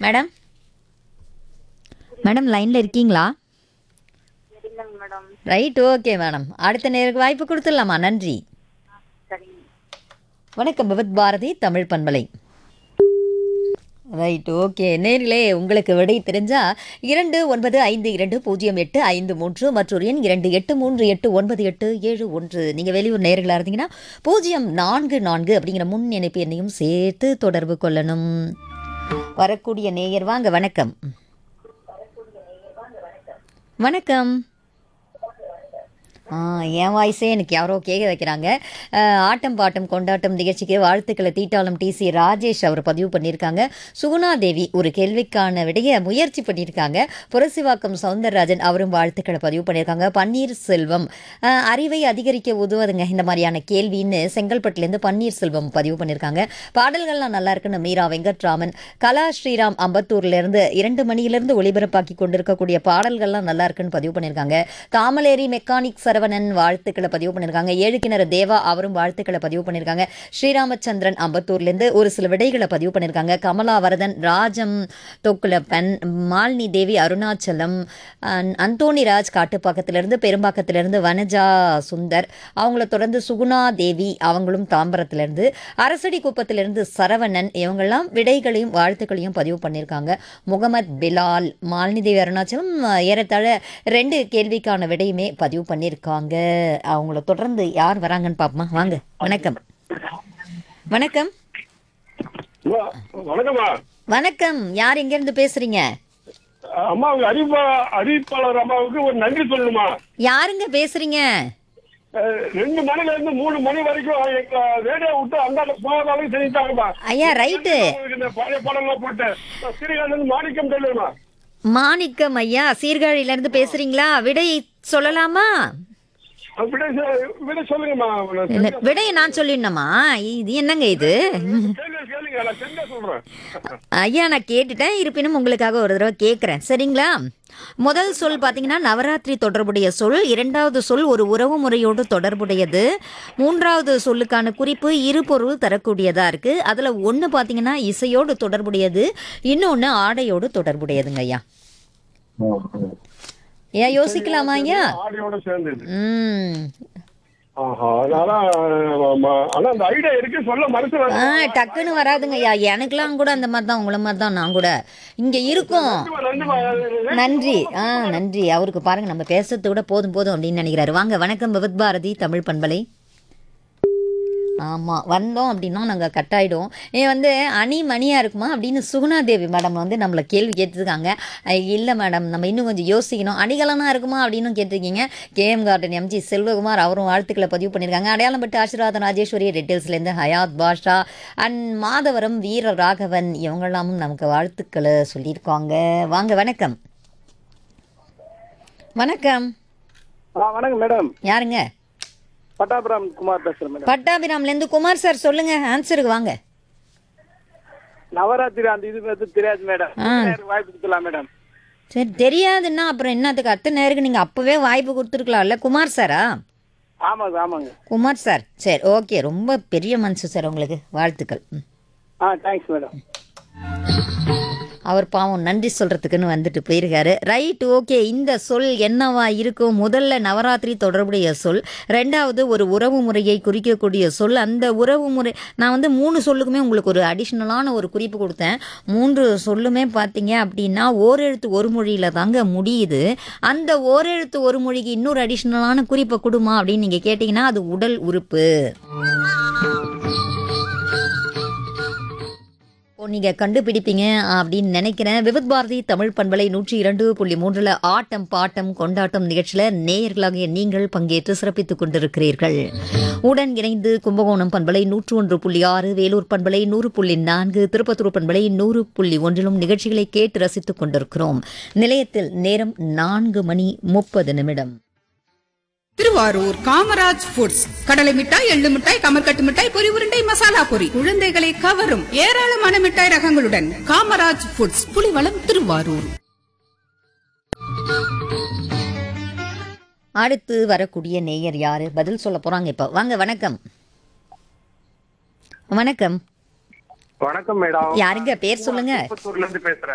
Madam madam லைனில் இருக்கீங்களா இல்லைங்க மேடம் ரைட் ஓகே மேடம் அடுத்த நேருக்கு வாய்ப்பு கொடுத்துடலாமா நன்றி சரிங்க வணக்கம் விபத் பாரதி தமிழ் பண்பலை ரைட் ஓகே நேரிலே உங்களுக்கு விடை தெரிஞ்சா இரண்டு ஒன்பது ஐந்து இரண்டு பூஜ்ஜியம் எட்டு ஐந்து மூன்று மற்றொரு எண் இரண்டு எட்டு மூன்று எட்டு ஒன்பது எட்டு ஏழு ஒன்று நீங்கள் வெளியூர் நேர்களாக இருந்தீங்கன்னா பூஜ்ஜியம் நான்கு நான்கு அப்படிங்கிற முன் இணைப்பு எண்ணையும் சேர்த்து தொடர்பு கொள்ளணும் வரக்கூடிய நேயர் வாங்க வணக்கம் வணக்கம் ஆ என் வாய்ஸே எனக்கு யாரோ கேட்க வைக்கிறாங்க அஹ், ஆட்டம் பாட்டம் கொண்டாட்டம் நிகழ்ச்சிக்கு வாழ்த்துக்களை தீட்டாளம் டிசி ராஜேஷ் அவர் பதிவு பண்ணியிருக்காங்க சுகுணா தேவி ஒரு கேள்விக்கான விடைய முயற்சி பண்ணியிருக்காங்க புரசிவாக்கம் சவுந்தரராஜன் அவரும் வாழ்த்துக்களை பதிவு பண்ணியிருக்காங்க பன்னீர் செல்வம் அஹ், அறிவை அதிகரிக்க உதவுதுங்க இந்த மாதிரியான கேள்வின்னு செங்கல்பட்டுலேருந்து பன்னீர் செல்வம் பதிவு பண்ணியிருக்காங்க பாடல்கள்லாம் நல்லா இருக்குன்னு மீரா வெங்கட்ராமன் கலா ஸ்ரீராம் அம்பத்தூர்லேருந்து இரண்டு மணியிலிருந்து ஒளிபரப்பாக்கி கொண்டிருக்கக்கூடிய பாடல்கள்லாம் நல்லா இருக்குன்னு பதிவு பண்ணியிருக்காங்க தாமலேரி மெக்கானிக் சரவணன் வாழ்த்துக்களை பதிவு பண்ணியிருக்காங்க ஏழு கிணறு தேவா அவரும் வாழ்த்துக்களை பதிவு பண்ணியிருக்காங்க ஸ்ரீராமச்சந்திரன் அம்பத்தூர்லேருந்து ஒரு சில விடைகளை பதிவு பண்ணியிருக்காங்க கமலா வரதன் ராஜம் தொக்குலப்பன் மாலினி தேவி அருணாச்சலம் அன்- அந்தோணிராஜ் காட்டுப்பாக்கத்திலிருந்து பெரும்பாக்கத்திலிருந்து வனஜா சுந்தர் அவங்கள தொடர்ந்து சுகுணா தேவி அவங்களும் தாம்பரத்திலிருந்து அரசடி குப்பத்திலிருந்து சரவணன் இவங்கெல்லாம் விடைகளையும் வாழ்த்துக்களையும் பதிவு பண்ணியிருக்காங்க முகமது பிலால் மாலினி தேவி அருணாச்சலம் அஹ், ஏறத்தாழ ரெண்டு கேள்விக்கான விடையுமே பதிவு பண்ணியிருக்காங்க அவங்கள தொடர்ந்து யார் வராங்கன்னு பார்ப்போமா வாங்க வணக்கம் வணக்கம் அம்மா, வணக்கம்மா வணக்கம் யார் எங்கேருந்து பேசுறீங்க அம்மாவுக்கு அறிவிப்பா அறிவிப்பாளர் அம்மாவுக்கு ஒரு நன்றி சொல்லணுமா யாருங்க பேசுறீங்க அஹ், ரெண்டு மணில இருந்து மூணு மணி வரைக்கும் எங்க ரேடியோ விட்டு அந்தாண்ட போகாதாலும் செஞ்சுட்டாங்கம்மா ஐயா ரைட்டு உங்களுக்கு இந்த பழைய படம்லாம் போட்டு ஸ்ரீகாந்த் மாணிக்கம் சொல்லுமா மாணிக்கம் ஐயா சீர்காழியிலேருந்து பேசுறீங்களா விடை சொல்லலாமா விட விட சொல்லுங்கம்மா நான் இல்ல விடையை நான் சொல்லிடணுமா இது என்னங்க இது கேள்வி கேளுங்க நான் தெரிஞ்சா சொல்றேன் ஐயா நான் கேட்டுட்டேன் இருப்பினும் உங்களுக்காக ஒரு தடவை கேட்குறேன் சரிங்களா முதல் சொல் பார்த்தீங்கன்னா நவராத்திரி தொடர்புடைய சொல் இரண்டாவது சொல் ஒரு உறவு முறையோடு தொடர்புடையது மூன்றாவது சொல்லுக்கான குறிப்பு இரு பொருள் தரக்கூடியதா இருக்கு அதுல ஒன்று பார்த்தீங்கன்னா இசையோடு தொடர்புடையது இன்னொன்று ஆடையோடு தொடர்புடையதுங்க ஐயா ஏன் யோசிக்கலாமா ஐயா ஆடியோட சேர்ந்தது ம் ஆஹா அதான் ஆமா. ஆனா அந்த ஐடியா இருக்கு சொல்ல மனசு ஆ டக்குன்னு வராதுங்க ஐயா எனக்கெல்லாம் கூட அந்த மாதிரி தான் உங்களை மாதிரி தான் நான் கூட இங்கே இருக்கும் நன்றிமா நன்றி ஆ நன்றி அவருக்கு பாருங்க நம்ம பேசுறது கூட போதும் போதும் அப்படின்னு நினைக்கிறாரு வாங்க வணக்கம் விவத் பாரதி தமிழ் பண்பலை ஆமாம் வந்தோம் அப்படின்னா நாங்கள் கட் ஆகிடும் ஏன் வந்து அணி மணியாக இருக்குமா அப்படின்னு சுகுணா தேவி மேடம் வந்து நம்மளை கேள்வி கேட்டிருக்காங்க இல்லை மேடம் நம்ம இன்னும் கொஞ்சம் யோசிக்கணும் அணிகலனாக இருக்குமா அப்படின்னு கேட்டிருக்கீங்க கேஎம் கார்டன் எம்ஜி செல்வகுமார் அவரும் வாழ்த்துக்களை பதிவு பண்ணியிருக்காங்க அடையாளம் பட்டு ஆசீர்வாதம் ராஜேஸ்வரி ரெட்டில்ஸ்லேருந்து ஹயாத் பாஷா அண்ட் மாதவரம் வீர ராகவன் இவங்கெல்லாமும் நமக்கு வாழ்த்துக்களை சொல்லியிருக்காங்க வாங்க வணக்கம் வணக்கம் வணக்கம் மேடம் யாருங்க பட்டாபுரம் குமார் பேசுறேன் மேடம் பட்டாபிராம்லேருந்து குமார் சார் சொல்லுங்க ஆன்சருக்கு வாங்க நவராத்திரி அந்த இது வந்து தெரியாது மேடம் ஆ. எனக்கு வாய்ப்பு கொடுக்கலாம் மேடம் சரி தெரியாதுன்னா அப்புறம் என்னத்துக்கு அத்தனை நேருக்கு நீங்கள் அப்போவே வாய்ப்பு கொடுத்துருக்கலாம்ல குமார் சாரா ஆமாங்க ஆமாங்க குமார் சார் சரி ஓகே ரொம்ப பெரிய மனசு சார் உங்களுக்கு வாழ்த்துக்கள் ம். ஆ தேங்க்ஸ் மேடம் அவர் பாவம் நன்றி சொல்றதுக்குன்னு வந்துட்டு போயிருக்காரு ரைட் ஓகே இந்த சொல் என்னவா இருக்கும் முதல்ல நவராத்திரி தொடர்புடைய சொல் ரெண்டாவது ஒரு உறவு முறையை குறிக்கக்கூடிய சொல் அந்த உறவு முறை நான் வந்து மூணு சொல்லுக்குமே உங்களுக்கு ஒரு அடிஷ்னலான ஒரு குறிப்பு கொடுத்தேன் மூன்று சொல்லுமே பார்த்தீங்க அப்படின்னா ஓரெழுத்து ஒரு மொழியில தாங்க முடியுது அந்த ஓரெழுத்து ஒரு மொழிக்கு இன்னொரு அடிஷ்னலான குறிப்பை கொடுமா அப்படின்னு நீங்கள் கேட்டிங்கன்னா அது உடல் உறுப்பு இப்போ நீங்கள் கண்டுபிடிப்பீங்க அப்படின்னு நினைக்கிறேன் விவித் பாரதி தமிழ் பண்பலை நூற்றி இரண்டு புள்ளி மூன்றில் ஆட்டம் பாட்டம் கொண்டாட்டம் நிகழ்ச்சியில் நேயர்களாகிய நீங்கள் பங்கேற்று சிறப்பித்துக் கொண்டிருக்கிறீர்கள் உடன் இணைந்து கும்பகோணம் பண்பலை நூற்று ஒன்று புள்ளி ஆறு வேலூர் பண்பலை நூறு புள்ளி நான்கு திருப்பத்தூர் பண்பலை நூறு புள்ளி ஒன்றிலும் நிகழ்ச்சிகளை கேட்டு ரசித்துக் கொண்டிருக்கிறோம் நிலையத்தில் நேரம் நான்கு மணி முப்பது நிமிடம் திருவாரூர் காமராஜ் ஃபுட்ஸ் கடலை மிட்டாய் எள்ளு மிட்டாய் கமர்கட்டு மிட்டாய் பொரி உருண்டை மசாலா பொரி குழந்தைகளை கவரும் ஏராளமான மிட்டாய் ரகங்களுடன் காமராஜ் ஃபுட்ஸ் புலிவளம் திருவாரூர் அடுத்து வரக்கூடிய நேயர் யாரு பதில் சொல்ல போறாங்க இப்போ வாங்க வணக்கம் வணக்கம் வணக்கம் மேடம் யாருங்க பேர் சொல்லுங்க திருப்பத்தூர்ல இருந்து பேசுறேன்